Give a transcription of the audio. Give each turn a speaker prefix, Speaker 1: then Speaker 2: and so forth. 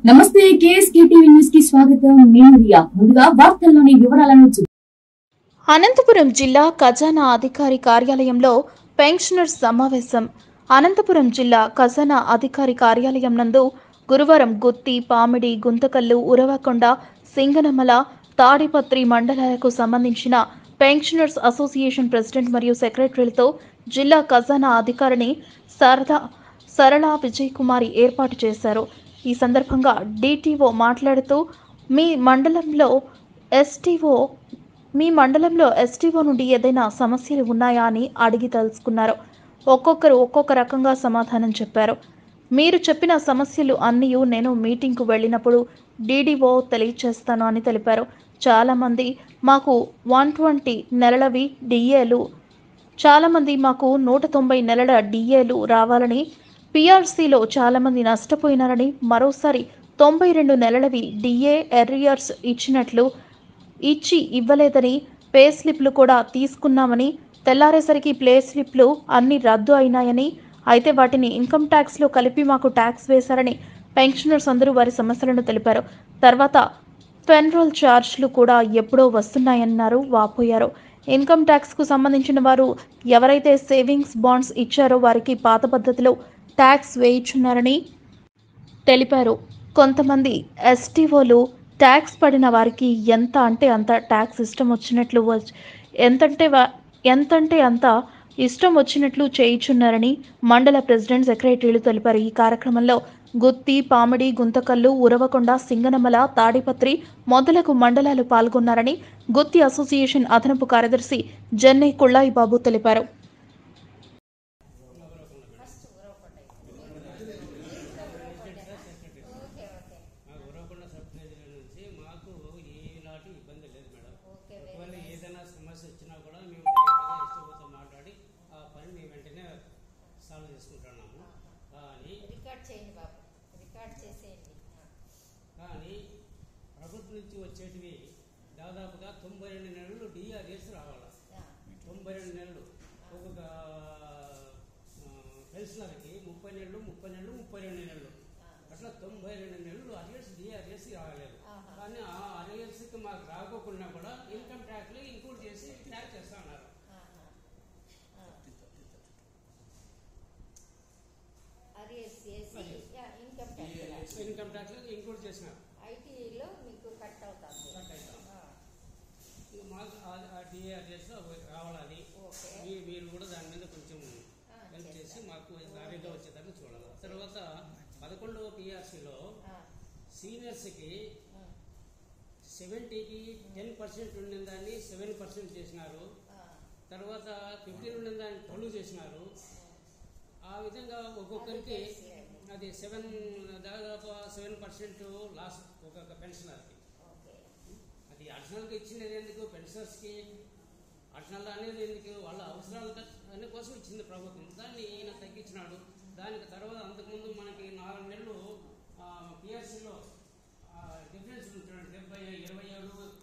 Speaker 1: నమస్తే KSK TV news కి స్వాగతం నేను రియా ముందుగా వార్తల్లోని వివరాలను చూ
Speaker 2: అనంతపురం జిల్లా ఖజానా అధికారి కార్యాలయంలో పెన్షనర్స్ సమావేశం అనంతపురం జిల్లా ఖజానా అధికారి కార్యాలయం నందు గురువారం గుత్తి పామిడి గుంతకల్లు ఉరవకొండ సింగనమల తాడిపత్రి మండలాలకు సంబంధించిన పెన్షనర్స్ అసోసియేషన్ ప్రెసిడెంట్ మరియు సెక్రటరీలతో జిల్లా ఖజానా అధికారిని సరదా సరళ విజయ్ కుమారి ఏర్పాటు చేశారు ఈ సందర్భంగా డిటిఓ మాట్లాడుతూ మీ మండలంలో ఎస్టీఓ మీ మండలంలో ఎస్టీఓ నుండి ఏదైనా సమస్యలు ఉన్నాయా అని అడిగి తెలుసుకున్నారు ఒక్కొక్కరు ఒక్కొక్క రకంగా సమాధానం చెప్పారు మీరు చెప్పిన సమస్యలు అన్నీ నేను మీటింగ్కు వెళ్ళినప్పుడు డీడీఓ తెలియచేస్తాను అని తెలిపారు చాలామంది మాకు వన్ ట్వంటీ నెలలవి డిఏలు చాలామంది మాకు నూట తొంభై నెలల డిఏలు రావాలని పీఆర్సీలో చాలామంది నష్టపోయినారని మరోసారి తొంభై రెండు నెలలవి డిఏ ఎర్రియర్స్ ఇచ్చినట్లు ఇచ్చి ఇవ్వలేదని పే స్లిప్లు కూడా తీసుకున్నామని తెల్లారేసరికి ప్లే స్లిప్లు అన్ని రద్దు అయినాయని అయితే వాటిని ఇన్కమ్ ట్యాక్స్లో కలిపి మాకు ట్యాక్స్ వేశారని పెన్షనర్స్ అందరూ వారి సమస్యలను తెలిపారు తర్వాత పెన్రోల్ ఛార్జ్లు కూడా ఎప్పుడో వస్తున్నాయన్నారు వాపోయారు ఇన్కమ్ ట్యాక్స్కు సంబంధించిన వారు ఎవరైతే సేవింగ్స్ బాండ్స్ ఇచ్చారో వారికి పాత పద్ధతిలో ట్యాక్స్ వేయించున్నారని తెలిపారు కొంతమంది ఎస్టీఓలు ట్యాక్స్ పడిన వారికి ఎంత అంటే అంత ట్యాక్స్ ఇష్టం వచ్చినట్లు వచ్- ఎంతంటే వా- ఎంతంటే అంత ఇష్టం వచ్చినట్లు చేయించున్నారని మండల ప్రెసిడెంట్ సెక్రటరీలు తెలిపారు ఈ కార్యక్రమంలో గుత్తి పామిడి గుంతకల్లు ఉరవకొండ సింగనమల తాడిపత్రి మొదలగు మండలాలు పాల్గొన్నారని గుత్తి అసోసియేషన్ అదనపు కార్యదర్శి జెన్నై కుళ్ళాయి బాబు తెలిపారు
Speaker 3: మా ఉరవకొండ సబ్ డివిజన్ నుంచి మాకు ఏలాంటి ఇబ్బంది లేదు మేడం ఒకవేళ ఏదైనా సమస్య వచ్చినా కూడా మేము డైరెక్ట్గా ఎస్టీఓతో మాట్లాడి ఆ పని మేము వెంటనే సాల్వ్ చేసుకుంటున్నాము కానీ
Speaker 4: రికార్డ్ చేయండి బాబు రికార్డ్ చేసేయండి ఆ.
Speaker 3: కానీ ప్రభుత్వం నుంచి వచ్చేటివి దాదాపుగా తొంభై రెండు నెలలు డిఆర్ఎస్ రావాలి
Speaker 4: ఆ.
Speaker 3: తొంభై రెండు నెలలు ఒక్కొక్క పెన్షనర్కి ముప్పై నెలలు ముప్పై నెలలు ముప్పై రెండు నెలలు అట్లా తొంభై రెండు నెలలు అరియర్స్ డిఆర్ఎస్ రాలేదు
Speaker 4: ఆహా.
Speaker 3: కానీ ఆ అరియర్స్కి మాకు రాకోకుండా కూడా ఇన్కమ్ ట్యాక్స్లో ఇంక్లూడ్ చేసి ట్యాక్స్ చేస్తా ఉన్నారు
Speaker 4: ఆహా. ఆ. అరియర్స్ చేసి యా, ఇన్కమ్ ట్యాక్స్
Speaker 3: ఇన్కమ్ ట్యాక్స్లో ఇంక్లూడ్ చేసినారు
Speaker 4: ఐటీలో మీకు కట్ అవుతుంది
Speaker 3: కట్ అవుతాం.
Speaker 4: ఆ.
Speaker 3: ఇక మాకు ఆ డిఆర్ఎస్ రావాలని
Speaker 4: ఓకే
Speaker 3: మీ- మీరు కూడా దాని మీద కొంచెం
Speaker 4: ఆ,
Speaker 3: హెల్ప్ చేసి
Speaker 4: చేస్తాం.
Speaker 3: మాకు దారిలో వచ్చేదాన్ని చూడాలి తర్వాత పదకొండవ పిఆర్సీలో
Speaker 4: ఆ.
Speaker 3: సీనియర్స్కి
Speaker 4: ఆ.
Speaker 3: సెవెంటీకి టెన్ పర్సెంట్ ఉండిన దాన్ని సెవెన్ పర్సెంట్ చేసినారు
Speaker 4: ఆ.
Speaker 3: తర్వాత ఫిఫ్టీన్ ఉండిన దాన్ని ట్వెల్వ్ చేసినారు ఆ విధంగా ఒక్కొక్కరికి అది సెవెన్ దాదాపు సెవెన్ పర్సెంట్ లాస్ ఒక్కొక్క పెన్షనర్కి
Speaker 4: ఓకే
Speaker 3: అది అడిషనల్గా ఇచ్చినది ఎందుకు పెన్షనర్స్కి అడిషనల్ అనేది ఎందుకు వాళ్ళ అవసరాల అనే కోసం ఇచ్చింది ప్రభుత్వం దాన్ని ఈయన తగ్గించినాడు దానికి తర్వాత అంతకుముందు మనకి నాలుగు నెలలు పిఎస్సిలో డిఫరెన్స్ ఉంటున్నాడు డెబ్బై ఇరవై ఏడు